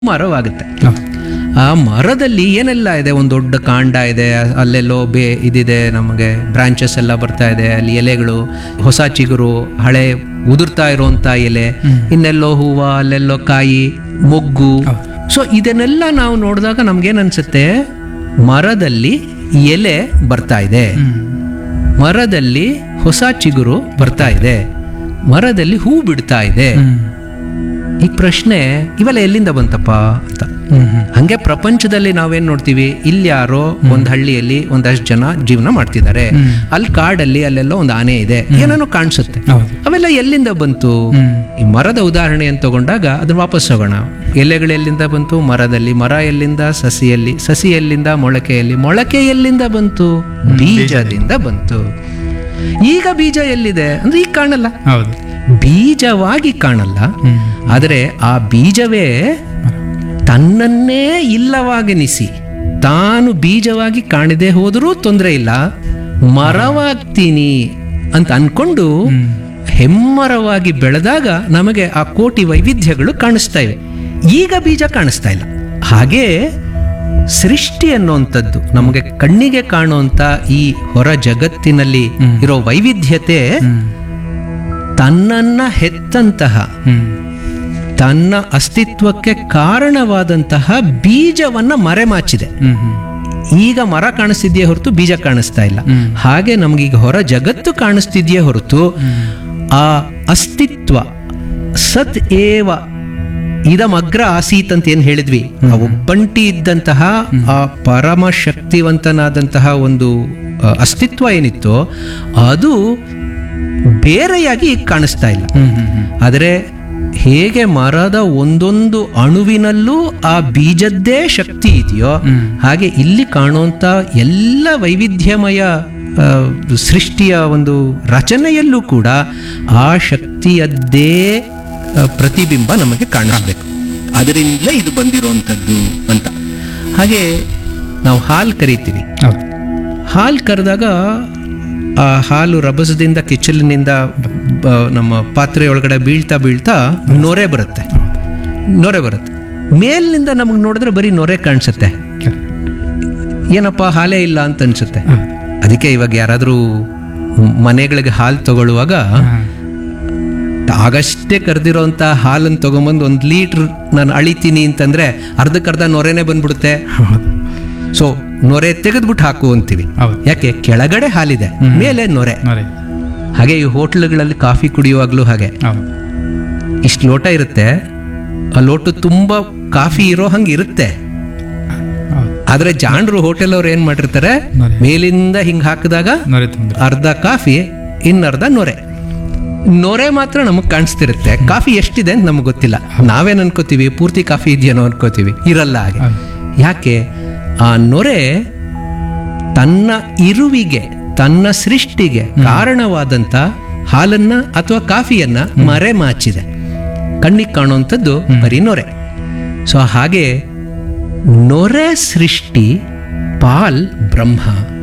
ಮರವಾಗುತ್ತೆ ಹೌದು. ಆ ಮರದಲ್ಲಿ ಏನೆಲ್ಲ ಇದೆ ಒಂದು ದೊಡ್ಡ ಕಾಂಡ ಇದೆ ಅಲ್ಲೆಲ್ಲೋ ಬೇ ಇದಿದೆ ನಮಗೆ ಬ್ರಾಂಚಸ್ ಎಲ್ಲ ಬರ್ತಾ ಇದೆ ಅಲ್ಲಿ ಎಲೆಗಳು ಹೊಸ ಚಿಗುರು ಹಳೆ ಉದುರ್ತಾ ಇರುವಂತ ಎಲೆ ಇನ್ನೆಲ್ಲೋ ಹೂವು ಅಲ್ಲೆಲ್ಲೋ ಕಾಯಿ ಮೊಗ್ಗು ಸೊ ಇದನ್ನೆಲ್ಲ ನಾವು ನೋಡಿದಾಗ ನಮ್ಗೇನ್ ಅನ್ಸುತ್ತೆ ಮರದಲ್ಲಿ ಎಲೆ ಬರ್ತಾ ಇದೆ ಮರದಲ್ಲಿ ಹೊಸ ಚಿಗುರು ಬರ್ತಾ ಇದೆ ಮರದಲ್ಲಿ ಹೂ ಬಿಡ್ತಾ ಇದೆ ಹ್ಮ್. ಈ ಪ್ರಶ್ನೆ ಇವೆಲ್ಲ ಎಲ್ಲಿಂದ ಬಂತಪ್ಪ ಅಂತ ಹ್ಮ್ ಹ್ಮ್. ಹಂಗೆ ಪ್ರಪಂಚದಲ್ಲಿ ನಾವೇನ್ ನೋಡ್ತೀವಿ ಇಲ್ಲಿ ಯಾರೋ ಒಂದ್ ಹಳ್ಳಿಯಲ್ಲಿ ಒಂದಷ್ಟು ಜನ ಜೀವನ ಮಾಡ್ತಿದ್ದಾರೆ ಅಲ್ಲಿ ಕಾಡಲ್ಲಿ ಅಲ್ಲೆಲ್ಲೋ ಒಂದು ಆನೆ ಇದೆ ಏನೇನೋ ಕಾಣಿಸುತ್ತೆ ಹೌದು. ಅವೆಲ್ಲ ಎಲ್ಲಿಂದ ಬಂತು ಹ್ಮ್. ಈ ಮರದ ಉದಾಹರಣೆಯನ್ನು ತಗೊಂಡಾಗ ಅದನ್ನ ವಾಪಸ್ ಹೋಗೋಣ ಎಲೆಗಳು ಎಲ್ಲಿಂದ ಬಂತು ಮರದಲ್ಲಿ ಮರ ಎಲ್ಲಿಂದ ಸಸಿಯಲ್ಲಿ ಸಸಿ ಎಲ್ಲಿಂದ ಮೊಳಕೆಯಲ್ಲಿ ಮೊಳಕೆ ಎಲ್ಲಿಂದ ಬಂತು ಬೀಜದಿಂದ ಬಂತು ಈಗ ಬೀಜ ಎಲ್ಲಿದೆ ಅಂದ್ರೆ ಈಗ ಕಾಣಲ್ಲ ಹೌದು ಬೀಜವಾಗಿ ಕಾಣಲ್ಲ ಹ್ಮ್. ಆದರೆ ಆ ಬೀಜವೇ ತನ್ನನ್ನೇ ಇಲ್ಲವಾಗೆನಿಸಿ ತಾನು ಬೀಜವಾಗಿ ಕಾಣದೆ ಹೋದರೂ ತೊಂದರೆ ಇಲ್ಲ ಮರವಾಗ್ತೀನಿ ಅಂತ ಅನ್ಕೊಂಡು ಹೆಮ್ಮರವಾಗಿ ಬೆಳೆದಾಗ ನಮಗೆ ಆ ಕೋಟಿ ವೈವಿಧ್ಯಗಳು ಕಾಣಿಸ್ತಾ ಇವೆ ಈಗ ಬೀಜ ಕಾಣಿಸ್ತಾ ಇಲ್ಲ ಹಾಗೆ ಸೃಷ್ಟಿ ಅನ್ನುವಂಥದ್ದು ನಮಗೆ ಕಣ್ಣಿಗೆ ಕಾಣುವಂತ ಈ ಹೊರ ಜಗತ್ತಿನಲ್ಲಿ ಇರೋ ವೈವಿಧ್ಯತೆ ಹ್ಮ್. ತನ್ನನ್ನ ಹೆತ್ತಂತಹ ಹ್ಮ್. ತನ್ನ ಅಸ್ತಿತ್ವಕ್ಕೆ ಕಾರಣವಾದಂತಹ ಬೀಜವನ್ನ ಮರೆಮಾಚಿದೆ ಹ್ಮ್ ಹ್ಮ್. ಈಗ ಮರ ಕಾಣಿಸ್ತಿದೆಯೇ ಹೊರತು ಬೀಜ ಕಾಣಿಸ್ತಾ ಇಲ್ಲ ಹ್ಮ್. ಹಾಗೆ ನಮಗೀಗ ಹೊರ ಜಗತ್ತು ಕಾಣಿಸ್ತಿದೆಯೇ ಹೊರತು ಆ ಅಸ್ತಿತ್ವ ಸತ್ ಏವ ಇದಮಗ್ರ ಆಸೀತ್ ಅಂತ ಏನ್ ಹೇಳಿದ್ವಿ ಆ ಒಬ್ಬಂಟಿ ಇದ್ದಂತಹ ಆ ಪರಮ ಶಕ್ತಿವಂತನಾದಂತಹ ಒಂದು ಆ, ಅಸ್ತಿತ್ವ ಏನಿತ್ತೋ ಅದು ಬೇರೆಯಾಗಿ ಈಗ ಕಾಣಿಸ್ತಾ ಇಲ್ಲ ಹ್ಮ್ ಹ್ಮ್ ಹ್ಮ್. ಆದರೆ ಹೇಗೆ ಮರದ ಒಂದೊಂದು ಅಣುವಿನಲ್ಲೂ ಆ ಬೀಜದ್ದೇ ಶಕ್ತಿ ಇದೆಯೋ ಹ್ಮ್. ಹಾಗೆ ಇಲ್ಲಿ ಕಾಣುವಂತ ಎಲ್ಲ ವೈವಿಧ್ಯಮಯ ಆ, ಸೃಷ್ಟಿಯ ಒಂದು ರಚನೆಯಲ್ಲೂ ಕೂಡ ಆ ಶಕ್ತಿಯದ್ದೇ ಆ, ಪ್ರತಿಬಿಂಬ ನಮಗೆ ಕಾಣಿಸ್ಬೇಕು ಅದರಿಂದಲೇ ಇದು ಬಂದಿರುವಂಥದ್ದು ಅಂತ ಹಾಗೆ ನಾವು ಹಾಲು ಕರಿತೀವಿ ಹೌದು ಹಾಲು ಕರೆದಾಗ ಆ ಹಾಲು ರಭಸದಿಂದ ಕಿಚ್ಚಲಿನಿಂದ ಬ- ನಮ್ಮ ಪಾತ್ರೆ ಒಳಗಡೆ ಬೀಳ್ತಾ ಬೀಳ್ತಾ ನೊರೆ ಬರುತ್ತೆ ನೊರೆ ಬರುತ್ತೆ ಮೇಲಿನಿಂದ ನಮಗೆ ನೋಡಿದ್ರೆ ಬರೀ ನೊರೆ ಕಾಣಿಸುತ್ತೆ ಏನಪ್ಪ ಹಾಲೇ ಇಲ್ಲ ಅಂತ ಅನ್ಸುತ್ತೆ ಹೌದು. ಅದಕ್ಕೆ ಇವಾಗ ಯಾರಾದರೂ ಮನೆಗಳಿಗೆ ಹಾಲು ತಗೊಳ್ಳುವಾಗ ಹಾ. ಆಗಷ್ಟೇ ಕರೆದಿರೋಂಥ ಹಾಲನ್ನು ತಗೊಂಬಂದು ಒಂದು ಲೀಟ್ರ್ ನಾನು ಅಳಿತೀನಿ ಅಂತಂದ್ರೆ ಅರ್ಧಕ್ಕರ್ಧ ನೊರೆನೇ ಬಂದ್ಬಿಡುತ್ತೆ ಹೌದು ಸೊ ನೊರೆ ತೆಗೆದ್ಬಿಟ್ಟು ಹಾಕು ಅಂತೀವಿ ಹೌದು ಯಾಕೆ ಕೆಳಗಡೆ ಹಾಲಿದೆ ಮೇಲೆ ನೊರೆ ನೋಡಿ ಹಾಗೆ ಈ ಹೋಟ್ಲುಗಳಲ್ಲಿ ಕಾಫಿ ಕುಡಿಯುವಾಗಲೂ ಹಾಗೆ ಹೌದು ಇಷ್ಟು ಲೋಟ ಇರುತ್ತೆ ಆ ಲೋಟ ತುಂಬ ಕಾಫಿ ಇರೋ ಹಂಗೆ ಇರುತ್ತೆ ಹೌದು ಆದ್ರೆ ಜಾಣರು ಹೋಟೆಲ್ ಅವ್ರು ಏನ್ ಮಾಡಿರ್ತಾರೆ ನೊರೆ. ಮೇಲಿಂದ ಹಿಂಗ್ ಹಾಕಿದಾಗ ನೋಡಿ ತುಂಬ್ರಿ ಅರ್ಧ ಕಾಫಿ ಇನ್ನರ್ಧ ನೊರೆ ನೊರೆ ಮಾತ್ರ ನಮಗ್ ಕಾಣಿಸ್ತಿರುತ್ತೆ ಕಾಫಿ ಎಷ್ಟಿದೆ ಅಂತ ನಮ್ಗೆ ಗೊತ್ತಿಲ್ಲ ನಾವೇನ್ ಅನ್ಕೋತೀವಿ ಪೂರ್ತಿ ಕಾಫಿ ಇದೆಯೇನೋ ಅನ್ಕೋತೀವಿ ಇರಲ್ಲ ಹಾಗೆ ಹೌದು. ಯಾಕೆ ಆ ನೊರೆ ತನ್ನ ಇರುವಿಗೆ ತನ್ನ ಸೃಷ್ಟಿಗೆ ಕಾರಣವಾದಂತ ಹಾಲನ್ನ ಅಥವಾ ಕಾಫಿಯನ್ನ ಮರೆಮಾಚಿದೆ ಕಣ್ಣಿಗೆ ಕಾಣುವಂಥದ್ದು ಬರೀ ನೊರೆ ಸೊ ಹಾಗೆ ನೊರೆ ಸೃಷ್ಟಿ ಪಾಲ್ ಬ್ರಹ್ಮ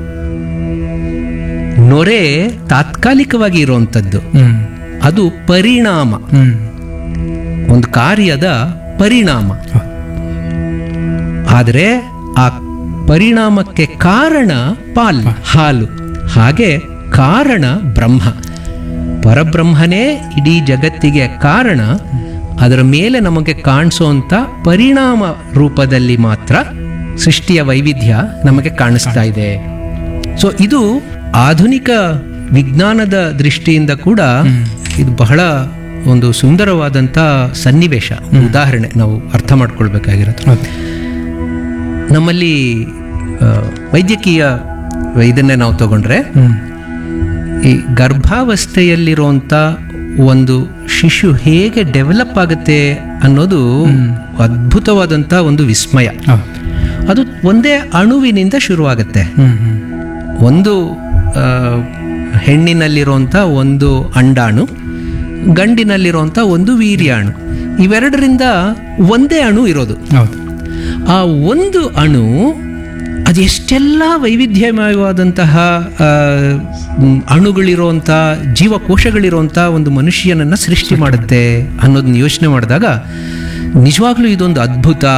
ನೊರೆ ತಾತ್ಕಾಲಿಕವಾಗಿ ಇರುವಂಥದ್ದು ಹ್ಮ್ ಅದು ಪರಿಣಾಮ ಹ್ಮ್ ಒಂದು ಕಾರ್ಯದ ಪರಿಣಾಮ ಹೌದು. ಆದರೆ ಆ ಪರಿಣಾಮಕ್ಕೆ ಕಾರಣ ಪಾಲ್ ಹಾಲು ಹಾಗೆ ಕಾರಣ ಬ್ರಹ್ಮ ಪರಬ್ರಹ್ಮನೇ ಇಡೀ ಜಗತ್ತಿಗೆ ಕಾರಣ ಅದರ ಮೇಲೆ ನಮಗೆ ಕಾಣಿಸುವಂತ ಪರಿಣಾಮ ರೂಪದಲ್ಲಿ ಮಾತ್ರ ಸೃಷ್ಟಿಯ ವೈವಿಧ್ಯ ನಮಗೆ ಕಾಣಿಸ್ತಾ ಇದೆ ಸೊ ಇದು ಆಧುನಿಕ ವಿಜ್ಞಾನದ ದೃಷ್ಟಿಯಿಂದ ಕೂಡ ಇದು ಬಹಳ ಒಂದು ಸುಂದರವಾದಂಥ ಸನ್ನಿವೇಶ ಉದಾಹರಣೆ ನಾವು ಅರ್ಥ ಮಾಡ್ಕೊಳ್ಬೇಕಾಗಿರೋದು ಹೌದು ನಮ್ಮಲ್ಲಿ ಆ, ವೈದ್ಯಕೀಯ ಇದನ್ನೇ ನಾವು ತಗೊಂಡ್ರೆ ಹ್ಮ್ ಈ ಗರ್ಭಾವಸ್ಥೆಯಲ್ಲಿರುವಂಥ ಒಂದು ಶಿಶು ಹೇಗೆ ಡೆವಲಪ್ ಆಗುತ್ತೆ ಅನ್ನೋದು ಅದ್ಭುತವಾದಂಥ ಒಂದು ವಿಸ್ಮಯ ಹೌದು ಅದು ಒಂದೇ ಅಣುವಿನಿಂದ ಶುರುವಾಗುತ್ತೆ ಹ್ಮ್ ಹ್ಮ್ ಒಂದು ಆ, ಹೆಣ್ಣಿನಲ್ಲಿರುವಂಥ ಒಂದು ಅಂಡಾಣು ಗಂಡಿನಲ್ಲಿರುವಂಥ ಒಂದು ವೀರ್ಯಾಣು ಇವೆರಡರಿಂದ ಒಂದೇ ಅಣು ಇರೋದು ಹೌದು ಆ ಒಂದು ಅಣು ಅದು ಎಷ್ಟೆಲ್ಲ ವೈವಿಧ್ಯಮಯವಾದಂತಹ ಆ, ಮ್, ಅಣುಗಳಿರುವಂಥ ಜೀವಕೋಶಗಳಿರುವಂಥ ಒಂದು ಮನುಷ್ಯನನ್ನು ಸೃಷ್ಟಿ ಮಾಡುತ್ತೆ ಅನ್ನೋದನ್ನ ಯೋಚನೆ ಮಾಡಿದಾಗ ನಿಜವಾಗ್ಲೂ ಇದೊಂದು ಅದ್ಭುತ